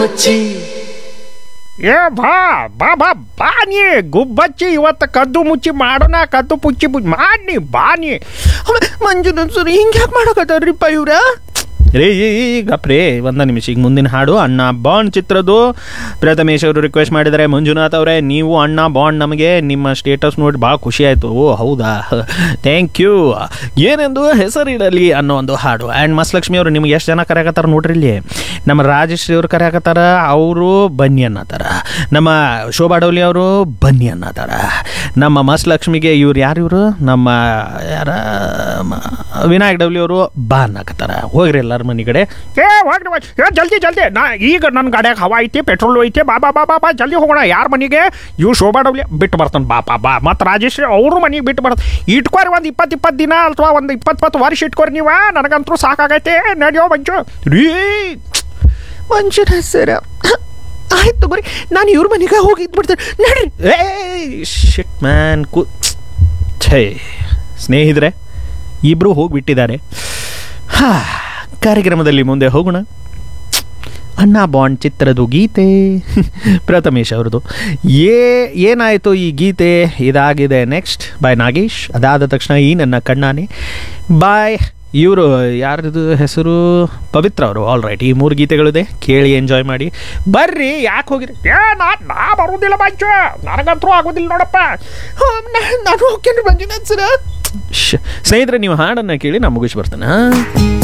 ಏ ಬಾ ಬಾ ಬಾ ಬಾ ನೀ ಗುಬ್ಬಚ್ಚಿ ಇವತ್ತು ಕದ್ದು ಮುಚ್ಚಿ ಮಾಡೋಣ ಕದ್ದು ಪುಚ್ಚಿ ಪುಚ್ಚಿ ಮಾಡಿ ಬಾ ನೀ ಮಂಜುನಾಥ್ ಸರ್ ಹಿಂಗೆ ಯಾಕೆ ಮಾಡಕತ್ತಾರ್ರಿಪ್ಪ ಇವ್ರ ರೇ ಗಪ್ರೇ ಒಂದ ನಿಮಿಷ ಈಗ ಮುಂದಿನ ಹಾಡು ಅಣ್ಣ ಬಾಂಡ್ ಚಿತ್ರದ್ದು ಪ್ರಥಮೇಶ್ ಅವರು ರಿಕ್ವೆಸ್ಟ್ ಮಾಡಿದ್ದಾರೆ ಮಂಜುನಾಥ್ ಅವರೇ ನೀವು ಅಣ್ಣ ಬಾಂಡ್ ನಮಗೆ ನಿಮ್ಮ ಸ್ಟೇಟಸ್ ನೋಡಿ ಭಾಳ ಖುಷಿ ಆಯಿತು ಓ ಹೌದಾ ಥ್ಯಾಂಕ್ ಯು ಏನೆಂದು ಹೆಸರಿಡಲಿ ಅನ್ನೋ ಒಂದು ಹಾಡು ಆ್ಯಂಡ್ ಮಸ್ಲಕ್ಷ್ಮಿ ಅವರು ನಿಮ್ಗೆ ಎಷ್ಟು ಜನ ಕರೆಯಕತ್ತಾರ ನೋಡ್ರಿ ಇಲ್ಲಿ ನಮ್ಮ ರಾಜಶ್ರೀ ಅವ್ರು ಕರೆಯಕತ್ತಾರ ಅವರು ಬನ್ನಿ ಅನ್ನತ್ತಾರ ನಮ್ಮ ಶೋಭಾ ಡೌಲಿ ಅವರು ಬನ್ನಿ ಅನ್ನತ್ತಾರ ನಮ್ಮ ಮಸ್ಲಕ್ಷ್ಮಿಗೆ ಇವ್ರು ಯಾರು ಇವರು ನಮ್ಮ ಯಾರ ಮ- ವಿನಾಯಕ್ ಡಬ್ಲ್ಯೂ ಅವರು ಬಾ ಅನ್ನಕತ್ತಾರ ಹೋಗ್ರಿ ಎಲ್ಲರ ಮನೆ ಕಡೆ ಏ ಹೋಗ್ರಿ ಹೋಗ್- ಏ ಜಲ್ದಿ ಜಲ್ದಿ ನಾ ಈಗ ನನ್ನ ಗಾಡ್ಯಾಗ ಹವಾ ಐತಿ ಪೆಟ್ರೋಲ್ ಐತಿ ಬಾ ಬಾ ಬಾ ಬಾ ಬಾ ಜಲ್ದಿ ಹೋಗೋಣ ಯಾರ ಮನೆಗೆ ಇವು ಶೋಭಾ ಡಬ್ಲ್ಯೂ ಬಿಟ್ಟು ಬರ್ತಾನೆ ಬಾ ಬಾ ಬಾ ಮತ್ತು ರಾಜೇಶ್ವರಿ ಅವ್ರ ಮನೆಗೆ ಬಿಟ್ಟು ಬರ್ತಾನೆ ಇಟ್ಕೋರಿ ಒಂದು ಇಪ್ಪತ್ತು ಇಪ್ಪತ್ತು ದಿನ ಅಥವಾ ಒಂದು ಇಪ್ಪತ್ತು ಇಪ್ಪತ್ತು ವರ್ಷ ಇಟ್ಕೋರಿ ನೀವ ನನಗಂತೂ ಸಾಕಾಗೈತೆ ನಡೆಯೋ ಮಂಚು ರೀ ಮಂಜುನಾಥ್ ಸರ್ ಆಯ್ತು ತಗೋರಿ ನಾನು ಇವ್ರ ಮನೆಗೆ ಹೋಗಿ ಇದ್ಬಿಡ್ತೇನೆ ನಡ್ರಿ ಏ ಶಿಟ್ ಮ್ಯಾನ್ ಕು ಛೇ ಸ್ನೇಹಿತರೆ ಇಬ್ಬರು ಹೋಗಿಬಿಟ್ಟಿದ್ದಾರೆ ಹಾ ಕಾರ್ಯಕ್ರಮದಲ್ಲಿ ಮುಂದೆ ಹೋಗೋಣ ಅಣ್ಣ ಬಾಂಡ್ ಚಿತ್ರದ ಗೀತೆ ಪ್ರಥಮೇಶ್ ಅವ್ರದ್ದು ಏ ಏನಾಯಿತು ಈ ಗೀತೆ ಇದಾಗಿದೆ ನೆಕ್ಸ್ಟ್ ಬಾಯ್ ನಾಗೇಶ್ ಅದಾದ ತಕ್ಷಣ ಈ ನನ್ನ ಕಣ್ಣಾನೆ ಬಾಯ್ ಇವರು ಯಾರ್ದು ಹೆಸರು ಪವಿತ್ರ ಅವರು ಆಲ್ ರೈಟ್ ಈ ಮೂರು ಗೀತೆಗಳಿದೆ ಕೇಳಿ ಎಂಜಾಯ್ ಮಾಡಿ ಬರ್ರಿ ಯಾಕೆ ಹೋಗಿರಿ ಏ ನಾ ನಾ ಬರುವುದಿಲ್ಲ ಮಂಚು ನನಗಂತೂ ಆಗೋದಿಲ್ಲ ನೋಡಪ್ಪ ನಾನು ಹೋಗ್ತೇನೆ ಮಂಜುನಾಥ್ ಸರ್ ಶ್ಶ್. ಸ್ನೇಹಿತರೆ ನೀವು ಹಾಡನ್ನು ಕೇಳಿ ನಾ ಮುಗಿಸಿ ಬರ್ತಾನೆ